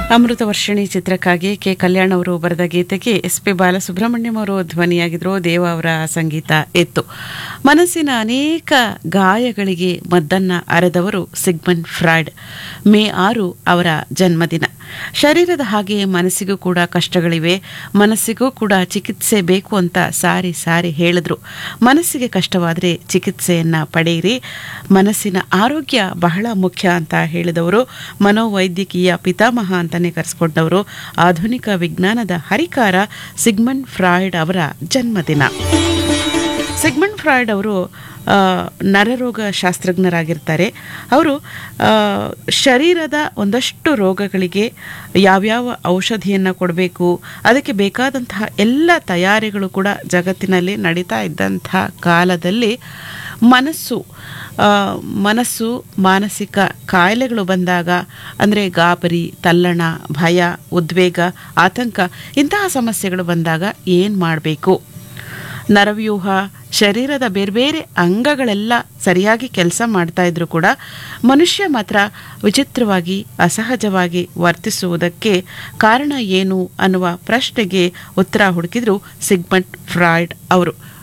ಅಮೃತ ವರ್ಷಿಣಿ ಚಿತ್ರಕ್ಕಾಗಿ ಕೆ ಕಲ್ಯಾಣ್ ಅವರು ಬರೆದ ಗೀತೆಗೆ ಎಸ್ ಪಿ ಬಾಲಸುಬ್ರಹ್ಮಣ್ಯಂ ಅವರು ಧ್ವನಿಯಾಗಿದ್ರು ದೇವ ಅವರ ಸಂಗೀತ ಇತ್ತು ಮನಸ್ಸಿನ ಅನೇಕ ಗಾಯಗಳಿಗೆ ಮದ್ದನ್ನ ಅರೆದವರು ಸಿಗ್ಮಂಡ್ ಫ್ರಾಯ್ಡ್ ಮೇ ಆರು ಅವರ ಜನ್ಮದಿನ ಶರೀರದ ಹಾಗೆ ಮನಸ್ಸಿಗೂ ಕೂಡ ಕಷ್ಟಗಳಿವೆ ಮನಸ್ಸಿಗೂ ಕೂಡ ಚಿಕಿತ್ಸೆ ಬೇಕು ಅಂತ ಸಾರಿ ಸಾರಿ ಹೇಳಿದ್ರು ಮನಸ್ಸಿಗೆ ಕಷ್ಟವಾದರೆ ಚಿಕಿತ್ಸೆಯನ್ನ ಪಡೆಯಿರಿ ಮನಸ್ಸಿನ ಆರೋಗ್ಯ ಬಹಳ ಮುಖ್ಯ ಅಂತ ಹೇಳಿದವರು ಮನೋವೈದ್ಯಕೀಯ ಪಿತಾಮಹ ಅಂತಾನೆ ಕರೆಸ್ಕೊಂಡವರು ಆಧುನಿಕ ವಿಜ್ಞಾನದ ಹರಿಕಾರ ಸಿಗ್ಮಂಡ್ ಫ್ರಾಯ್ಡ್ ಅವರ ಜನ್ಮದಿನ ಸಿಗ್ಮಂಡ್ ಫ್ರಾಯ್ಡ್ ಅವರು ಆ, ನರರೋಗ ಶಾಸ್ತ್ರಜ್ಞರಾಗಿರ್ತಾರೆ ಅವರು ಆ, ಶರೀರದ ಒಂದಷ್ಟು ರೋಗಗಳಿಗೆ ಯಾವ್ಯಾವ ಔಷಧಿಯನ್ನು ಕೊಡಬೇಕು ಅದಕ್ಕೆ ಬೇಕಾದಂತಹ ಎಲ್ಲ ತಯಾರಿಗಳು ಕೂಡ ಜಗತ್ತಿನಲ್ಲಿ ನಡೀತಾ ಇದ್ದಂಥ ಕಾಲದಲ್ಲಿ ಮನಸ್ಸು ಆ, ಮನಸ್ಸು ಮಾನಸಿಕ ಕಾಯಿಲೆಗಳು ಬಂದಾಗ ಅಂದರೆ ಗಾಬರಿ ತಲ್ಲಣ ಭಯ ಉದ್ವೇಗ ಆತಂಕ ಇಂತಹ ಸಮಸ್ಯೆಗಳು ಬಂದಾಗ ಏನು ಮಾಡಬೇಕು ನರವ್ಯೂಹ ಶರೀರದ ಬೇರೆ ಬೇರೆ ಅಂಗಗಳೆಲ್ಲ ಸರಿಯಾಗಿ ಕೆಲಸ ಮಾಡ್ತಾ ಇದ್ರು ಕೂಡ ಮನುಷ್ಯ ಮಾತ್ರ ವಿಚಿತ್ರವಾಗಿ ಅಸಹಜವಾಗಿ ವರ್ತಿಸುವುದಕ್ಕೆ ಕಾರಣ ಏನು ಅನ್ನುವ ಪ್ರಶ್ನೆಗೆ ಉತ್ತರ ಹುಡುಕಿದ್ರು ಸಿಗ್ಮಂಡ್ ಫ್ರಾಯ್ಡ್ ಅವರು